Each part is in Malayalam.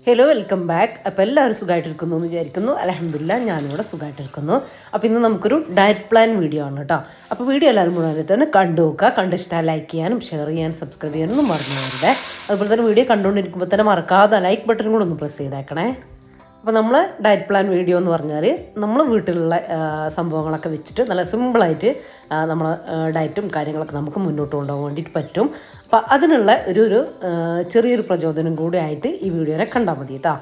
ഹലോ വെൽക്കം ബാക്ക് അപ്പോൾ എല്ലാവരും സുഖമായിട്ടിരിക്കുന്നു എന്ന് വിചാരിക്കുന്നു അലഹമില്ല ഞാനിവിടെ സുഖമായിട്ടിരിക്കുന്നു അപ്പോൾ ഇന്ന് നമുക്കൊരു ഡയറ്റ് പ്ലാൻ വീഡിയോ ആണ് കേട്ടോ അപ്പോൾ വീഡിയോ എല്ലാവരും മുഴുവനായിട്ട് തന്നെ കണ്ടു നോക്കുക കണ്ട് ഇഷ്ടമായി ലൈക്ക് ചെയ്യാനും ഷെയർ ചെയ്യാനും സബ്സ്ക്രൈബ് ചെയ്യാനൊന്നും മറന്നു പോകരുത് അതുപോലെ തന്നെ വീഡിയോ കണ്ടുകൊണ്ടിരിക്കുമ്പോൾ തന്നെ മറക്കാതെ ലൈക്ക് ബട്ടൺ കൂടെ ഒന്ന് പ്രസ് ചെയ്തേക്കണേ അപ്പോൾ നമ്മൾ ഡയറ്റ് പ്ലാൻ വീഡിയോ എന്ന് പറഞ്ഞാൽ നമ്മൾ വീട്ടിലുള്ള ആ, സംഭവങ്ങളൊക്കെ വെച്ചിട്ട് നല്ല സിമ്പിളായിട്ട് നമ്മൾ ഡയറ്റും കാര്യങ്ങളൊക്കെ നമുക്ക് മുന്നോട്ട് കൊണ്ടുപോകാൻ വേണ്ടിയിട്ട് പറ്റും അപ്പോൾ അതിനുള്ള ഒരു ഒരു ആ, ചെറിയൊരു പ്രചോദനം കൂടി ആയിട്ട് ഈ വീഡിയോനെ കണ്ടാൽ മതി കേട്ടോ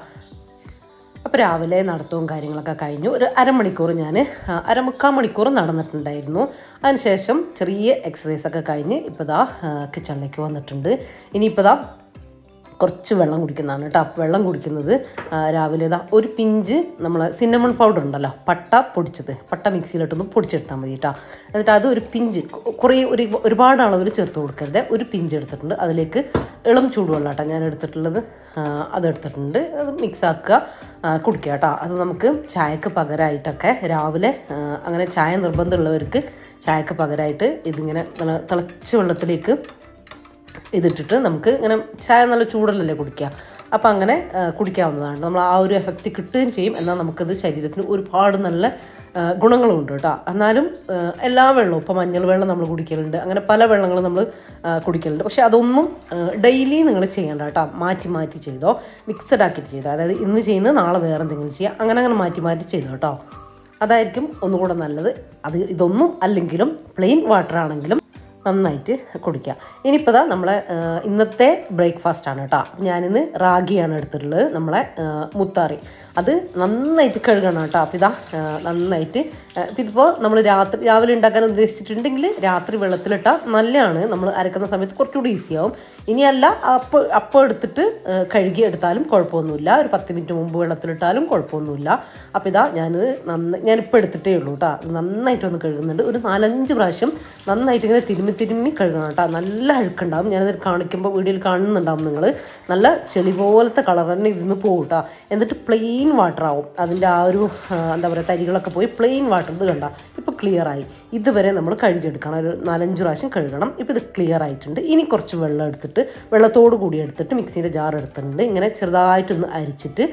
അപ്പോൾ രാവിലെ നടത്തവും കാര്യങ്ങളൊക്കെ കഴിഞ്ഞു ഒരു അരമണിക്കൂർ ഞാൻ അരമുക്കാൽ മണിക്കൂർ നടന്നിട്ടുണ്ടായിരുന്നു അതിനുശേഷം ചെറിയ എക്സസൈസ് ഒക്കെ കഴിഞ്ഞ് ഇപ്പോൾ ദാ കിച്ചണിലേക്ക് വന്നിട്ടുണ്ട് ഇനിയിപ്പോൾ ദാ കുറച്ച് വെള്ളം കുടിക്കുന്നതാണ് കേട്ടോ വെള്ളം കുടിക്കുന്നത് ആ, രാവിലെ ഇതാ ഒരു പിഞ്ച് നമ്മൾ സിന്നമൺ പൗഡർ ഉണ്ടല്ലോ പട്ട പൊടിച്ചത് പട്ട മിക്സിയിലിട്ടൊന്ന് പൊടിച്ചെടുത്താൽ മതി കേട്ടോ എന്നിട്ട് അത് ഒരു പിഞ്ച് കു- കുറേ ഒരു ഒരുപാട് അളവിൽ ചേർത്ത് കൊടുക്കരുത് ഒരു പിഞ്ച് എടുത്തിട്ടുണ്ട് അതിലേക്ക് ഇളം ചൂടുവെള്ളം കേട്ടോ ഞാൻ എടുത്തിട്ടുള്ളത് ആ, അതെടുത്തിട്ടുണ്ട് അത് മിക്സ് ആക്കുക ആ, കുടിക്കുക കേട്ടോ അത് നമുക്ക് ചായക്ക് പകരമായിട്ടൊക്കെ രാവിലെ ആ, അങ്ങനെ ചായ നിർബന്ധമുള്ളവർക്ക് ചായക്ക് പകരമായിട്ട് ഇതിങ്ങനെ നല്ല തിളച്ച വെള്ളത്തിലേക്ക് ഇതിട്ടിട്ട് നമുക്ക് ഇങ്ങനെ ചായ നല്ല ചൂടലല്ലേ കുടിക്കുക അപ്പം അങ്ങനെ ആ, കുടിക്കാവുന്നതാണ് നമ്മൾ ആ ഒരു എഫക്റ്റ് കിട്ടുകയും ചെയ്യും എന്നാൽ നമുക്കത് ശരീരത്തിന് ഒരുപാട് നല്ല ആ, ഗുണങ്ങളുണ്ട് കേട്ടോ എന്നാലും ആ, എല്ലാ വെള്ളവും ഇപ്പോൾ മഞ്ഞൾ വെള്ളം നമ്മൾ കുടിക്കലുണ്ട് അങ്ങനെ പല വെള്ളങ്ങളും നമ്മൾ ആ, കുടിക്കലുണ്ട് പക്ഷേ അതൊന്നും ഡെയിലി നിങ്ങൾ ചെയ്യേണ്ട കേട്ടോ മാറ്റി മാറ്റി ചെയ്തോ മിക്സഡ് ആക്കിയിട്ട് ചെയ്തോ അതായത് ഇന്ന് ചെയ്യുന്നത് നാളെ വേറെ എന്തെങ്കിലും ചെയ്യുക അങ്ങനെ അങ്ങനെ മാറ്റി മാറ്റി ചെയ്തോ കേട്ടോ അതായിരിക്കും ഒന്നുകൂടെ നല്ലത് അത് ഇതൊന്നും അല്ലെങ്കിലും പ്ലെയിൻ വാട്ടർ ആണെങ്കിലും നന്നായിട്ട് കുടിക്കുക ഇനിയിപ്പോൾ ദാ നമ്മളെ ആ, ഇന്നത്തെ ബ്രേക്ക്ഫാസ്റ്റ് ആണ് കേട്ടോ ഞാനിന്ന് റാഗിയാണ് എടുത്തിട്ടുള്ളത് നമ്മളെ ആ, മുത്താറി അത് നന്നായിട്ട് കഴുകണം കേട്ടോ അപ്പോൾ ഇതാ ആ, നന്നായിട്ട് ഇപ്പം ഇതിപ്പോൾ നമ്മൾ രാത്രി രാവിലെ ഉണ്ടാക്കാൻ ഉദ്ദേശിച്ചിട്ടുണ്ടെങ്കിൽ രാത്രി വെള്ളത്തിലിട്ടാൽ നല്ലതാണ് നമ്മൾ അരക്കുന്ന സമയത്ത് കുറച്ചുകൂടി ഈസിയാവും ഇനിയല്ല അപ്പോൾ അപ്പോൾ എടുത്തിട്ട് ആ, കഴുകി എടുത്താലും കുഴപ്പമൊന്നുമില്ല ഒരു പത്ത് മിനിറ്റ് മുമ്പ് വെള്ളത്തിലിട്ടാലും കുഴപ്പമൊന്നുമില്ല അപ്പോൾ ഇതാ ഞാനിത് നന്നായി ഞാനിപ്പോൾ എടുത്തിട്ടേ ഉള്ളൂ കേട്ടോ നന്നായിട്ടൊന്ന് കഴുകുന്നുണ്ട് ഒരു നാലഞ്ച് പ്രാവശ്യം നന്നായിട്ട് ഇങ്ങനെ തിരുമ്മി തിരുമ്മി കഴുകണം കേട്ടോ നല്ല അഴുക്കുണ്ടാവും ഞാനത് കാണിക്കുമ്പോൾ വീഡിയോയിൽ കാണുന്നുണ്ടാവും നിങ്ങൾ നല്ല ചെളി പോലത്തെ കളർ തന്നെ ഇതിന്ന് പോകും കേട്ടോ എന്നിട്ട് പ്ലെയിൻ വാട്ടർ ആവും അതിൻ്റെ ആ ഒരു ആ, എന്താ പറയുക തരികളൊക്കെ പോയി പ്ലെയിൻ വാട്ടർ ഇത് കണ്ട ഇപ്പോൾ ക്ലിയർ ആയി ഇതുവരെ നമ്മൾ കഴുകിയെടുക്കണം ഒരു നാലഞ്ച് പ്രാവശ്യം കഴുകണം ഇപ്പോൾ ഇത് ക്ലിയർ ആയിട്ടുണ്ട് ഇനി കുറച്ച് വെള്ളം എടുത്തിട്ട് വെള്ളത്തോട് കൂടി എടുത്തിട്ട് മിക്സിയുടെ ജാർ എടുത്തിട്ടുണ്ട് ഇങ്ങനെ ചെറുതായിട്ടൊന്ന് അരിച്ചിട്ട്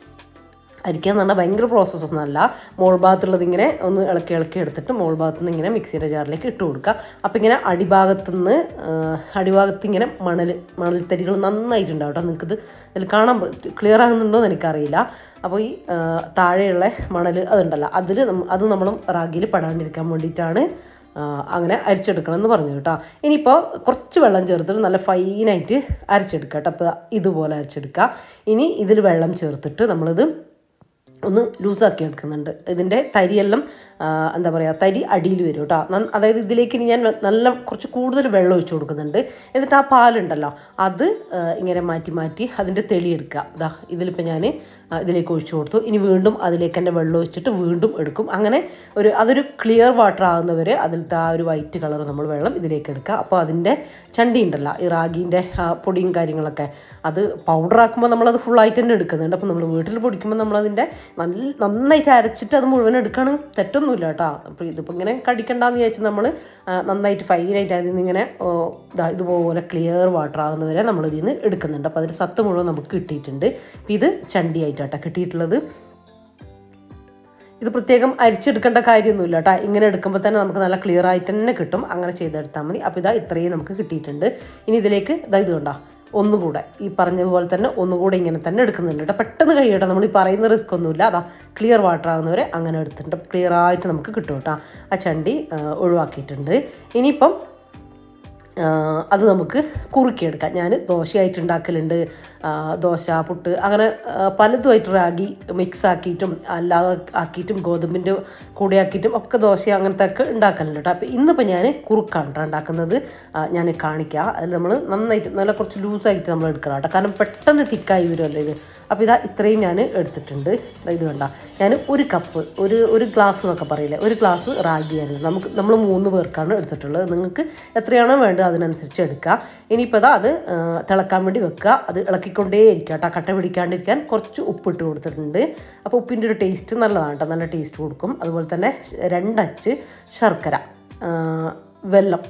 അരിക്കുക എന്ന് പറഞ്ഞാൽ ഭയങ്കര പ്രോസസ്സ് ഒന്നുമല്ല മോൾ ഭാഗത്തുള്ളത് ഇങ്ങനെ ഒന്ന് ഇളക്കി ഇളക്കി എടുത്തിട്ട് മോൾ ഭാഗത്തു നിന്ന് ഇങ്ങനെ മിക്സിയുടെ ജാറിലേക്ക് ഇട്ട് കൊടുക്കുക അപ്പോൾ ഇങ്ങനെ അടിഭാഗത്തു നിന്ന് അടിഭാഗത്ത് ഇങ്ങനെ മണൽ മണൽത്തരികൾ നന്നായിട്ടുണ്ടാവും കേട്ടോ നിങ്ങൾക്കിത് ഇതിൽ കാണാൻ ക്ലിയർ ആകുന്നുണ്ടോ എന്ന് എനിക്കറിയില്ല അപ്പോൾ ഈ ആ, താഴെയുള്ള മണൽ അതുണ്ടല്ലോ അതിൽ അത് നമ്മൾ റാഗിയിൽ പെടാണ്ടിരിക്കാൻ വേണ്ടിയിട്ടാണ് ആ, അങ്ങനെ അരിച്ചെടുക്കണം എന്ന് പറഞ്ഞു കേട്ടോ ഇനിയിപ്പോൾ കുറച്ച് വെള്ളം ചേർത്തിട്ട് നല്ല ഫൈനായിട്ട് അരച്ചെടുക്കുക കേട്ടോ അപ്പോൾ ഇതുപോലെ അരച്ചെടുക്കുക ഇനി ഇതിൽ വെള്ളം ചേർത്തിട്ട് നമ്മളിത് ഒന്ന് ലൂസാക്കി എടുക്കുന്നുണ്ട് ഇതിൻ്റെ തരിയെല്ലാം ആ, എന്താ പറയുക തരി അടിയിൽ വരും കേട്ടോ നന്ന- അതായത് ഇതിലേക്ക് ഇനി ഞാൻ നല്ല കുറച്ച് കൂടുതൽ വെള്ളം ഒഴിച്ചു കൊടുക്കുന്നുണ്ട് എന്നിട്ട് ആ പാലുണ്ടല്ലോ അത് ആ, ഇങ്ങനെ മാറ്റി മാറ്റി അതിൻ്റെ തെളിയെടുക്കുക ഇതാ ഇതിലിപ്പോൾ ഞാൻ ഇതിലേക്ക് ഒഴിച്ചു കൊടുത്തു ഇനി വീണ്ടും അതിലേക്ക് തന്നെ വെള്ളം ഒഴിച്ചിട്ട് വീണ്ടും എടുക്കും അങ്ങനെ ഒരു അതൊരു ക്ലിയർ വാട്ടർ ആകുന്നവരെ അതിലത്തെ ആ ഒരു വൈറ്റ് കളർ നമ്മൾ വെള്ളം ഇതിലേക്ക് എടുക്കുക അപ്പോൾ അതിൻ്റെ ചണ്ടി ഉണ്ടല്ലോ ഈ റാഗീൻ്റെ പൊടിയും കാര്യങ്ങളൊക്കെ അത് പൗഡർ ആക്കുമ്പോൾ നമ്മളത് ഫുള്ളായിട്ട് തന്നെ എടുക്കുന്നുണ്ട് അപ്പോൾ നമ്മൾ വീട്ടിൽ പൊടിക്കുമ്പോൾ നമ്മളതിൻ്റെ നല്ല നന്നായിട്ട് അരച്ചിട്ട് അത് മുഴുവൻ എടുക്കുകയാണെങ്കിൽ തെറ്റൊന്നുമില്ല കേട്ടോ അപ്പോൾ ഇതിപ്പോൾ ഇങ്ങനെ കടിക്കണ്ടെന്ന് വിചാരിച്ച് നമ്മൾ നന്നായിട്ട് ഫൈനായിട്ട് അതിൽ നിന്ന് ഇങ്ങനെ ഓ, ദാ ഇതുപോലെ ക്ലിയർ വാട്ടർ ആകുന്നവരെ നമ്മൾ ഇതിൽ നിന്ന് എടുക്കുന്നുണ്ട് അപ്പോൾ അതിൻ്റെ സത്ത് മുഴുവൻ നമുക്ക് കിട്ടിയിട്ടുണ്ട് അപ്പോൾ ഇത് ചണ്ടിയായിട്ടാട്ടോ കിട്ടിയിട്ടുള്ളത് ഇത് പ്രത്യേകം അരിച്ചെടുക്കേണ്ട കാര്യമൊന്നുമില്ല കേട്ടോ ഇങ്ങനെ എടുക്കുമ്പോൾ തന്നെ നമുക്ക് നല്ല ക്ലിയർ ആയിട്ട് തന്നെ കിട്ടും അങ്ങനെ ചെയ്തെടുത്താൽ മതി അപ്പോൾ ഇതാ ഇത്രയും നമുക്ക് കിട്ടിയിട്ടുണ്ട് ഇനി ഇതിലേക്ക് ഇതാ ഇത് കണ്ടോ ഒന്നുകൂടെ ഈ പറഞ്ഞതുപോലെ തന്നെ ഒന്നുകൂടെ ഇങ്ങനെ തന്നെ എടുക്കുന്നുണ്ട് കേട്ടോ പെട്ടെന്ന് കഴിയട്ടെ നമ്മൾ ഈ പറയുന്ന റിസ്ക് ഒന്നുമില്ല അതാ ക്ലിയർ വാട്ടർ ആകുന്നവരെ അങ്ങനെ എടുത്തിട്ടുണ്ട് ക്ലിയർ ആയിട്ട് നമുക്ക് കിട്ടും കേട്ടോ ആ ചണ്ടി ആ, ഒഴിവാക്കിയിട്ടുണ്ട് ഇനിയിപ്പം ആ, അത് നമുക്ക് കുറുക്കിയെടുക്കാം ഞാൻ ദോശയായിട്ട് ഉണ്ടാക്കലുണ്ട് ആ, ദോശ പുട്ട് അങ്ങനെ ആ, പലതുമായിട്ട് റാഗി മിക്സ് ആക്കിയിട്ടും അല്ലാതെ ആക്കിയിട്ടും ഗോതമ്പിൻ്റെ കൂടെ ആക്കിയിട്ടും ഒക്കെ ദോശ അങ്ങനത്തെ ഒക്കെ ഉണ്ടാക്കലുണ്ട് കേട്ടോ അപ്പോൾ ഇന്നിപ്പോൾ ഞാൻ കുറുക്കാണ് കേട്ടോ ഉണ്ടാക്കുന്നത് ആ, ഞാൻ കാണിക്കാം അതിൽ നമ്മൾ നന്നായിട്ട് നല്ല കുറച്ച് ലൂസായിട്ട് നമ്മൾ എടുക്കണം കേട്ടോ കാരണം പെട്ടെന്ന് തിക്കായി വരുമല്ലോ ഇത് അപ്പോൾ ഇതാ ഇത്രയും ഞാൻ എടുത്തിട്ടുണ്ട് ദാ ഇത് കണ്ട ഞാൻ ഒരു കപ്പ് ഒരു ഒരു ഗ്ലാസ് എന്നൊക്കെ പറയില്ലേ ഒരു ഗ്ലാസ് റാഗിയായിരുന്നു നമുക്ക് നമ്മൾ മൂന്ന് പേർക്കാണ് എടുത്തിട്ടുള്ളത് നിങ്ങൾക്ക് എത്രയാണോ വേണ്ടത് അതിനനുസരിച്ച് എടുക്കുക ഇനിയിപ്പോൾ ഇതാ അത് ആ, തിളക്കാൻ വേണ്ടി വെക്കുക അത് ഇളക്കിക്കൊണ്ടേ ഇരിക്കുക കേട്ടോ കട്ട പിടിക്കാണ്ടിരിക്കാൻ കുറച്ച് ഉപ്പിട്ട് കൊടുത്തിട്ടുണ്ട് അപ്പോൾ ഉപ്പിൻ്റെ ഒരു ടേസ്റ്റ് നല്ലതാണ് കേട്ടോ നല്ല ടേസ്റ്റ് കൊടുക്കും അതുപോലെ തന്നെ രണ്ടച്ച് ശർക്കര ആ, വെല്ലം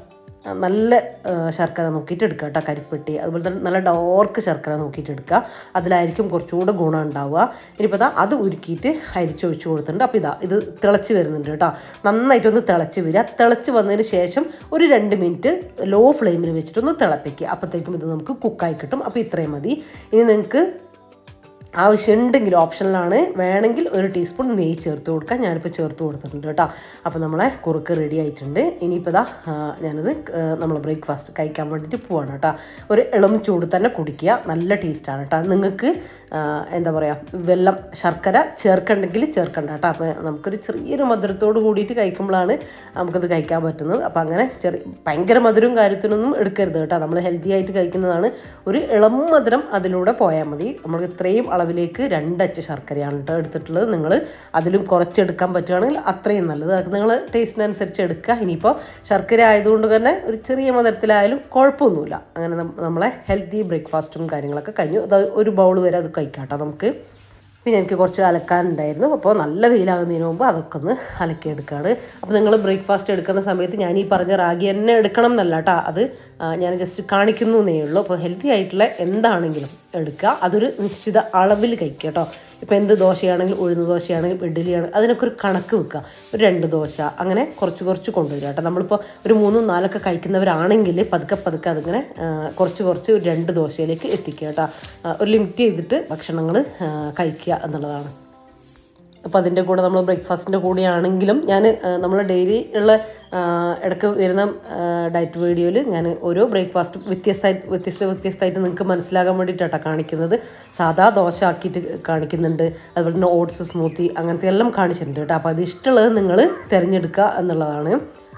നല്ല ആ, ശർക്കര നോക്കിയിട്ട് എടുക്കുക കേട്ടോ കരിപ്പെട്ടി അതുപോലെ തന്നെ നല്ല ഡോർക്ക് ശർക്കര നോക്കിയിട്ട് എടുക്കുക അതിലായിരിക്കും കുറച്ചുകൂടെ ഗുണം ഉണ്ടാവുക ഇനിയിപ്പോൾ ഇതാ അത് ഉരുക്കിയിട്ട് അരിച്ചൊഴിച്ച് കൊടുത്തിട്ടുണ്ട് അപ്പോൾ ഇതാ ഇത് തിളച്ച് വരുന്നുണ്ട് കേട്ടോ നന്നായിട്ടൊന്ന് തിളച്ച് വരിക തിളച്ച് വന്നതിന് ശേഷം ഒരു രണ്ട് മിനിറ്റ് ലോ ഫ്ലെയിമിൽ വെച്ചിട്ടൊന്ന് തിളപ്പിക്കുക അപ്പോഴത്തേക്കും ഇത് നമുക്ക് കുക്കായി കിട്ടും അപ്പോൾ ഇത്രയും മതി ഇനി നിങ്ങൾക്ക് ആവശ്യമുണ്ടെങ്കിൽ ഓപ്ഷനിലാണ് വേണമെങ്കിൽ ഒരു ടീസ്പൂൺ നെയ്യ് ചേർത്ത് കൊടുക്കാം ഞാനിപ്പോൾ ചേർത്ത് കൊടുത്തിട്ടുണ്ട് കേട്ടോ അപ്പോൾ നമ്മളെ കുറുക്ക് റെഡി ആയിട്ടുണ്ട് ഇനിയിപ്പോൾ ഇതാ ആ, ഞാനത് നമ്മൾ ബ്രേക്ക്ഫാസ്റ്റ് കഴിക്കാൻ വേണ്ടിയിട്ട് പോവാണ് കേട്ടോ ഒരു ഇളം ചൂട് തന്നെ കുടിക്കുക നല്ല ടേസ്റ്റാണ് കേട്ടോ നിങ്ങൾക്ക് ആ, എന്താ പറയുക വെള്ളം ശർക്കര ചേർക്കണ്ടെങ്കിൽ ചേർക്കണ്ട കേട്ടോ അപ്പോൾ നമുക്കൊരു ചെറിയൊരു മധുരത്തോട് കൂടിയിട്ട് കഴിക്കുമ്പോഴാണ് നമുക്കത് കഴിക്കാൻ പറ്റുന്നത് അപ്പോൾ അങ്ങനെ ചെറിയ ഭയങ്കര മധുരവും കാര്യത്തിനൊന്നും എടുക്കരുത് കേട്ടോ നമ്മൾ ഹെൽത്തി ആയിട്ട് കഴിക്കുന്നതാണ് ഒരു ഇളം മധുരം അതിലൂടെ പോയാൽ മതി നമ്മൾ ഇത്രയും അളവിലേക്ക് രണ്ടച്ച് ശർക്കരയാണ് കേട്ടോ എടുത്തിട്ടുള്ളത് നിങ്ങൾ അതിലും കുറച്ചെടുക്കാൻ പറ്റുകയാണെങ്കിൽ അത്രയും നല്ലത് അത് നിങ്ങൾ ടേസ്റ്റിനനുസരിച്ച് എടുക്കുക ഇനിയിപ്പോൾ ശർക്കര ആയതുകൊണ്ട് തന്നെ ഒരു ചെറിയ മധുരത്തിലായാലും കുഴപ്പമൊന്നുമില്ല അങ്ങനെ നം- നമ്മളെ ഹെൽത്തി ബ്രേക്ക്ഫാസ്റ്റും കാര്യങ്ങളൊക്കെ കഴിഞ്ഞു അത് ഒരു ബൗൾ വരെ അത് കഴിക്കാം കേട്ടോ നമുക്ക് പിന്നെ എനിക്ക് കുറച്ച് അലക്കാനുണ്ടായിരുന്നു അപ്പോൾ നല്ല വെയിലാകുന്നതിന് മുമ്പ് അതൊക്കെ ഒന്ന് അലക്കിയെടുക്കുകയാണ് അപ്പോൾ നിങ്ങൾ ബ്രേക്ക്ഫാസ്റ്റ് എടുക്കുന്ന സമയത്ത് ഞാൻ ഈ പറഞ്ഞ റാഗി തന്നെ എടുക്കണം എന്നല്ല കേട്ടോ അത് ആ, ഞാൻ ജസ്റ്റ് കാണിക്കുന്നു എന്നേ ഉള്ളൂ അപ്പോൾ ഹെൽത്തി ആയിട്ടുള്ള എന്താണെങ്കിലും എടുക്കുക അതൊരു നിശ്ചിത അളവിൽ കഴിക്കുക കേട്ടോ ഇപ്പോൾ എന്ത് ദോശയാണെങ്കിലും ഉഴുന്ന് ദോശയാണെങ്കിലും ഇഡ്ഡലിയാണ് അതിനൊക്കെ ഒരു കണക്ക് വെക്കുക ഒരു രണ്ട് ദോശ അങ്ങനെ കുറച്ച് കുറച്ച് കൊണ്ടുവരിക കേട്ടോ നമ്മളിപ്പോൾ ഒരു മൂന്നും നാലൊക്കെ കഴിക്കുന്നവരാണെങ്കിൽ പതുക്കെ പതുക്കെ അതിങ്ങനെ ആ, കുറച്ച് കുറച്ച് ഒരു രണ്ട് ദോശയിലേക്ക് എത്തിക്കുക കേട്ടോ ആ, ഒരു ലിമിറ്റ് ചെയ്തിട്ട് ഭക്ഷണങ്ങൾ കഴിക്കുക എന്നുള്ളതാണ് അപ്പോൾ അതിൻ്റെ കൂടെ നമ്മൾ ബ്രേക്ക്ഫാസ്റ്റിൻ്റെ കൂടെയാണെങ്കിലും ഞാൻ നമ്മൾ ഡെയിലി ഉള്ള ആ, ഇടയ്ക്ക് വരുന്ന ഡയറ്റ് വീഡിയോയിൽ ഞാൻ ഓരോ ബ്രേക്ക്ഫാസ്റ്റും വ്യത്യസ്തമായി വ്യത്യസ്ത വ്യത്യസ്തമായിട്ട് നിങ്ങൾക്ക് മനസ്സിലാകാൻ വേണ്ടിയിട്ടാണ് കാണിക്കുന്നത് സാധാ ദോശ ആക്കിയിട്ട് കാണിക്കുന്നുണ്ട് അതുപോലെ തന്നെ ഓട്സ് സ്മൂത്തി അങ്ങനത്തെ എല്ലാം കാണിച്ചിട്ടുണ്ട് കേട്ടോ അപ്പോൾ അത് ഇഷ്ടമുള്ളത് നിങ്ങൾ തിരഞ്ഞെടുക്കുക എന്നുള്ളതാണ്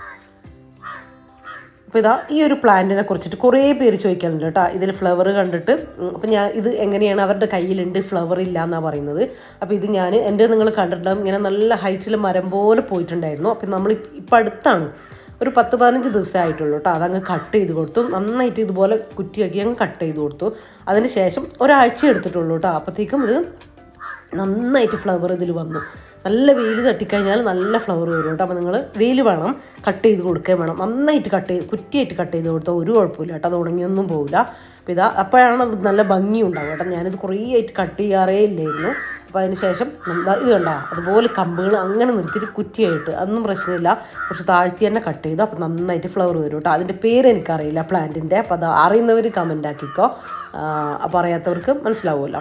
അപ്പോൾ ഇതാ ഈ ഒരു പ്ലാന്റിനെ കുറിച്ചിട്ട് കുറേ പേര് ചോദിക്കാറുണ്ട് കേട്ടോ ഇതിൽ ഫ്ലവർ കണ്ടിട്ട് അപ്പം ഞാൻ ഇത് എങ്ങനെയാണ് അവരുടെ കയ്യിലുണ്ട് ഫ്ലവർ ഇല്ല എന്നാണ് പറയുന്നത് അപ്പോൾ ഇത് ഞാൻ എൻ്റെ നിങ്ങൾ കണ്ടിട്ടുണ്ടാകും ഇങ്ങനെ നല്ല ഹൈറ്റിൽ മരം പോലെ പോയിട്ടുണ്ടായിരുന്നു അപ്പം നമ്മൾ ഇപ്പം അടുത്താണ് ഒരു പത്ത് പതിനഞ്ച് ദിവസമേ ആയിട്ടുള്ളൂ കേട്ടോ അതങ്ങ് കട്ട് ചെയ്ത് കൊടുത്തു നന്നായിട്ട് ഇതുപോലെ കുറ്റിയാക്കി അങ്ങ് കട്ട് ചെയ്ത് കൊടുത്തു അതിന് ശേഷം ഒരാഴ്ച എടുത്തിട്ടുള്ളൂ കേട്ടോ അപ്പോഴത്തേക്കും ഇത് നന്നായിട്ട് ഫ്ലവർ ഇതിൽ വന്നു നല്ല വെയിൽ തട്ടിക്കഴിഞ്ഞാൽ നല്ല ഫ്ലവർ വരും കേട്ടോ അപ്പോൾ നിങ്ങൾ വെയിൽ വേണം കട്ട് ചെയ്ത് കൊടുക്കുകയും വേണം നന്നായിട്ട് കട്ട് ചെയ്ത് കുറ്റിയായിട്ട് കട്ട് ചെയ്ത് കൊടുത്താൽ ഒരു കുഴപ്പമില്ല കേട്ടോ അത് ഉണങ്ങിയൊന്നും പോകില്ല അപ്പോൾ ഇതാ അപ്പോഴാണ് അത് നല്ല ഭംഗി ഉണ്ടാവുക കേട്ടോ ഞാനിത് കുറേ ആയിട്ട് കട്ട് ചെയ്യാറേ ഇല്ലായിരുന്നു അപ്പോൾ അതിന് ശേഷം എന്താ ഇത് കണ്ടോ അതുപോലെ കമ്പുകൾ അങ്ങനെ നിർത്തിയിട്ട് കുറ്റിയായിട്ട് അതൊന്നും പ്രശ്നമില്ല കുറച്ച് താഴ്ത്തി തന്നെ കട്ട് ചെയ്തു അപ്പോൾ നന്നായിട്ട് ഫ്ലവർ വരും കേട്ടോ അതിൻ്റെ പേര് എനിക്കറിയില്ല പ്ലാന്റിൻ്റെ അപ്പോൾ അത് അറിയുന്നവർ കമൻ്റ് ആക്കിക്കോ അപ്പോൾ അറിയാത്തവർക്ക് മനസ്സിലാവുമല്ലോ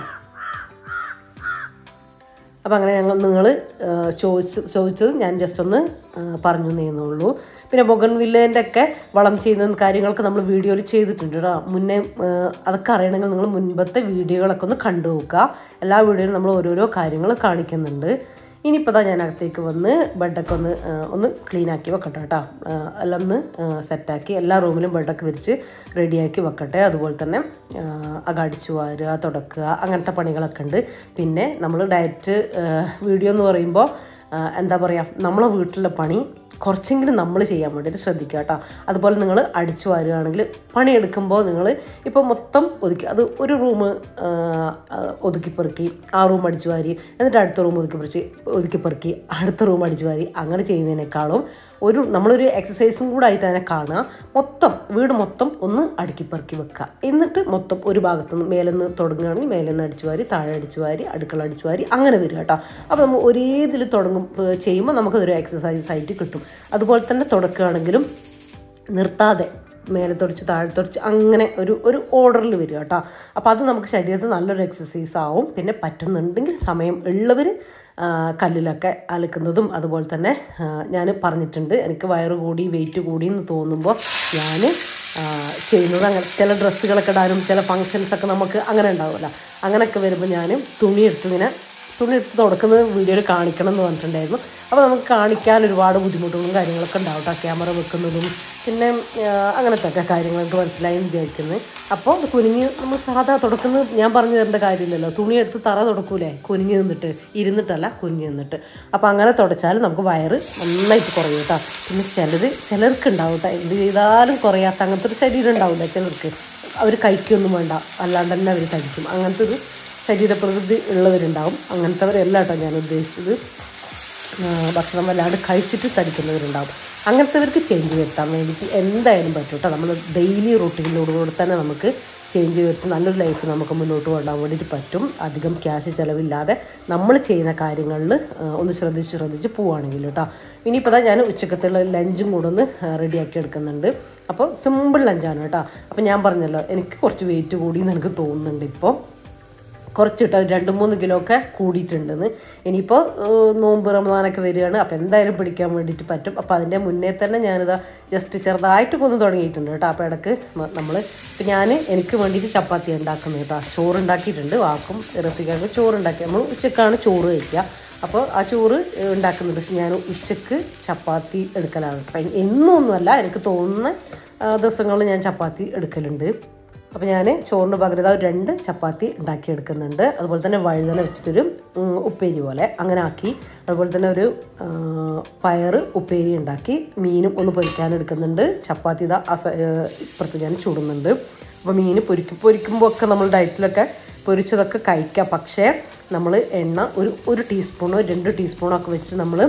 അപ്പോൾ അങ്ങനെ ഞങ്ങൾ നിങ്ങൾ ചോദിച്ച് ചോദിച്ചത് ഞാൻ ജസ്റ്റ് ഒന്ന് ആ, പറഞ്ഞു നേന്നുള്ളൂ പിന്നെ ബൊഗൻവില്ലേൻ്റെ ഒക്കെ വളം ചെയ്യുന്ന കാര്യങ്ങളൊക്കെ നമ്മൾ വീഡിയോയിൽ ചെയ്തിട്ടുണ്ട് കേട്ടോ മുന്നേ ആ, അതൊക്കെ അറിയണമെങ്കിൽ നിങ്ങൾ മുൻപത്തെ വീഡിയോകളൊക്കെ ഒന്ന് കണ്ടു നോക്കുക എല്ലാ വീഡിയോയിലും നമ്മൾ ഓരോരോ കാര്യങ്ങൾ കാണിക്കുന്നുണ്ട് ഇനിയിപ്പോൾ ദാ ഞാൻ അകത്തേക്ക് വന്ന് ബെഡൊക്കെ ഒന്ന് ആ, ഒന്ന് ക്ലീൻ ആക്കി വെക്കട്ടെ കേട്ടോ ആ, എല്ലാം ഒന്ന് സെറ്റാക്കി എല്ലാ റൂമിലും ബെഡൊക്കെ വിരിച്ച് റെഡിയാക്കി വെക്കട്ടെ അതുപോലെ തന്നെ ആ, അകം അടിച്ചു വാരുക തുടക്കുക അങ്ങനത്തെ പണികളൊക്കെ ഉണ്ട് പിന്നെ നമ്മൾ ഡയറ്റ് വീഡിയോ എന്ന് പറയുമ്പോൾ ആ, എന്താ പറയുക നമ്മളെ വീട്ടിലെ പണി കുറച്ചെങ്കിലും നമ്മൾ ചെയ്യാൻ വേണ്ടിയിട്ട് ശ്രദ്ധിക്കുക കേട്ടോ അതുപോലെ നിങ്ങൾ അടിച്ചു വാരുകയാണെങ്കിൽ പണിയെടുക്കുമ്പോൾ നിങ്ങൾ ഇപ്പോൾ മൊത്തം ഒതുക്കി അത് ഒരു റൂം ഒതുക്കി പെറുക്കി ആ റൂം അടിച്ചു വാരി എന്നിട്ട് അടുത്ത റൂം ഒതുക്കി പെറുക്കി ഒതുക്കി പെറുക്കി അടുത്ത റൂം അടിച്ചു വാരി അങ്ങനെ ചെയ്യുന്നതിനേക്കാളും ഒരു നമ്മളൊരു എക്സസൈസും കൂടെ ആയിട്ട് അതിനെ കാണുക മൊത്തം വീട് മൊത്തം ഒന്ന് അടുക്കി പെറുക്കി വെക്കുക എന്നിട്ട് മൊത്തം ഒരു ഭാഗത്തുനിന്ന് മേലെ നിന്ന് തുടങ്ങുകയാണെങ്കിൽ മേലെ നിന്ന് അടിച്ചു വാരി താഴെ അടിച്ചു വാരി അടുക്കള അടിച്ചു വാരി അങ്ങനെ വരിക കേട്ടോ അപ്പോൾ നമ്മൾ ഒരേ ഇതിൽ തുടങ്ങും ഏർ ചെയ്യുമ്പോൾ നമുക്കതൊരു എക്സസൈസ് ആയിട്ട് കിട്ടും അതുപോലെ തന്നെ തുടക്കുകയാണെങ്കിലും നിർത്താതെ മേലെ തുടച്ച് താഴെ തുടച്ച് അങ്ങനെ ഒരു ഒരു ഓർഡറിൽ വരിക കേട്ടോ അപ്പോൾ അത് നമുക്ക് ശരീരത്തിൽ നല്ലൊരു എക്സസൈസ് ആവും പിന്നെ പറ്റുന്നുണ്ടെങ്കിൽ സമയം ഉള്ളവർ കല്ലിലൊക്കെ അലക്കുന്നതും അതുപോലെ തന്നെ ഞാൻ പറഞ്ഞിട്ടുണ്ട് എനിക്ക് വയറ് കൂടി വെയിറ്റ് കൂടി എന്ന് തോന്നുമ്പോൾ ഞാൻ ചെയ്യുന്നത് അങ്ങനെ ചില ഡ്രസ്സുകളൊക്കെ ഇടാനും ചില ഫങ്ഷൻസൊക്കെ നമുക്ക് അങ്ങനെ ഉണ്ടാവുമല്ലോ അങ്ങനെയൊക്കെ വരുമ്പോൾ ഞാൻ തുണി എടുത്ത് ഇങ്ങനെ തുണി എടുത്ത് തുടക്കുന്നത് വീഡിയോയിൽ കാണിക്കണം എന്ന് പറഞ്ഞിട്ടുണ്ടായിരുന്നു അപ്പോൾ നമുക്ക് കാണിക്കാൻ ഒരുപാട് ബുദ്ധിമുട്ടുകളും കാര്യങ്ങളൊക്കെ ഉണ്ടാവും കേട്ടോ ക്യാമറ വെക്കുന്നതും പിന്നെ ആ, അങ്ങനത്തെ ഒക്കെ കാര്യങ്ങളൊക്കെ മനസ്സിലായി എന്ന് വിചാരിക്കുന്നത് അപ്പോൾ അത് കുനിഞ്ഞ് നമ്മൾ സാധാ തുടക്കുന്നത് ഞാൻ പറഞ്ഞു തരേണ്ട കാര്യമില്ലല്ലോ തുണി എടുത്ത് തറ തുടക്കൂലേ കുനിഞ്ഞ് നിന്നിട്ട് ഇരുന്നിട്ടല്ല കുനിഞ്ഞ് നിന്നിട്ട് അപ്പോൾ അങ്ങനെ തുടച്ചാൽ നമുക്ക് വയറ് നന്നായിട്ട് കുറയും കേട്ടോ പിന്നെ ചിലർ ചിലർക്ക് ഉണ്ടാവും കേട്ടോ എന്ത് ചെയ്താലും കുറയാത്ത അങ്ങനത്തെ ഒരു ശരീരം ഉണ്ടാവില്ല ചിലർക്ക് അവർ കഴിക്കൊന്നും വേണ്ട അല്ലാണ്ട് തന്നെ അവർ കഴിക്കും അങ്ങനത്തെ ഒരു ശരീരപ്രകൃതി ഉള്ളവരുണ്ടാവും അങ്ങനത്തെവരല്ല കേട്ടോ ഞാൻ ഉദ്ദേശിച്ചത് ആ, ഭക്ഷണം വല്ലാണ്ട് കഴിച്ചിട്ട് തടിക്കുന്നവരുണ്ടാവും അങ്ങനത്തെവർക്ക് ചേഞ്ച് വരുത്താൻ വേണ്ടിയിട്ട് എന്തായാലും പറ്റും കേട്ടോ നമ്മൾ ഡെയിലി റൂട്ടീനിലൂടെ തന്നെ നമുക്ക് ചേഞ്ച് വരുത്തി നല്ലൊരു ലൈഫ് നമുക്ക് മുന്നോട്ട് കൊണ്ടുപോകാൻ വേണ്ടിയിട്ട് പറ്റും അധികം ക്യാഷ് ചിലവില്ലാതെ നമ്മൾ ചെയ്യുന്ന കാര്യങ്ങളിൽ ഒന്ന് ശ്രദ്ധിച്ച് ശ്രദ്ധിച്ച് പോവുകയാണെങ്കിൽ കേട്ടോ ഇനിയിപ്പോൾ ദാ ഞാൻ ഉച്ചക്കത്തുള്ള ലഞ്ചും കൂടെ ഒന്ന് റെഡിയാക്കി എടുക്കുന്നുണ്ട് അപ്പോൾ സിമ്പിൾ ലഞ്ചാണ് കേട്ടോ അപ്പോൾ ഞാൻ പറഞ്ഞല്ലോ എനിക്ക് കുറച്ച് വെയിറ്റ് കൂടി എന്ന് എനിക്ക് തോന്നുന്നുണ്ട് ഇപ്പോൾ കുറച്ചിട്ട് രണ്ട് മൂന്ന് കിലോ ഒക്കെ കൂടിയിട്ടുണ്ടെന്ന് ഇനിയിപ്പോൾ ഏഹ്, നോമ്പ് റമദാനൊക്കെ വരികയാണ് അപ്പോൾ എന്തായാലും പിടിക്കാൻ വേണ്ടിയിട്ട് പറ്റും അപ്പോൾ അതിൻ്റെ മുന്നേ തന്നെ ഞാനിതാ ജസ്റ്റ് ചെറുതായിട്ട് കൊന്ന് തുടങ്ങിയിട്ടുണ്ട് കേട്ടോ അപ്പോൾ ഇടയ്ക്ക് നമ്മൾ ഇപ്പം ഞാൻ എനിക്ക് വേണ്ടിയിട്ട് ചപ്പാത്തി ഉണ്ടാക്കുന്നത് കേട്ടോ ചോറ് ഉണ്ടാക്കിയിട്ടുണ്ട് വാക്കും ഇറപ്പിക്കാർക്ക് ചോറ് ഉണ്ടാക്കി നമ്മൾ ഉച്ചക്കാണ് ചോറ് കഴിക്കുക അപ്പോൾ ആ ചോറ് ഏഹ്, ഉണ്ടാക്കുന്നുണ്ട് പക്ഷെ ഞാൻ ഉച്ചക്ക് ചപ്പാത്തി എടുക്കലാണ് കേട്ടോ എന്നൊന്നുമല്ല എനിക്ക് തോന്നുന്ന ദിവസങ്ങളിൽ ഞാൻ ചപ്പാത്തി എടുക്കലുണ്ട് അപ്പോൾ ഞാൻ ചോറിന് പകരം ഇതാ ഒരു രണ്ട് ചപ്പാത്തി ഉണ്ടാക്കിയെടുക്കുന്നുണ്ട് അതുപോലെ തന്നെ വഴുതന വെച്ചിട്ടൊരു ഉം, ഉപ്പേരി പോലെ അങ്ങനെ ആക്കി അതുപോലെ തന്നെ ഒരു ആ, പയറ് ഉപ്പേരി ഉണ്ടാക്കി മീനും ഒന്ന് പൊരിക്കാൻ എടുക്കുന്നുണ്ട് ചപ്പാത്തി ഇതാ അസ ഏഹ്, ഇപ്പുറത്ത് ഞാൻ ചുടുന്നുണ്ട് അപ്പോൾ മീൻ പൊരിക്കും പൊരിക്കുമ്പോൾ ഒക്കെ നമ്മൾ ഡയറ്റിലൊക്കെ പൊരിച്ചതൊക്കെ കഴിക്കാം പക്ഷേ നമ്മൾ എണ്ണ ഒരു ഒരു ടീസ്പൂണോ രണ്ട് ടീസ്പൂണോ ഒക്കെ വെച്ചിട്ട് നമ്മൾ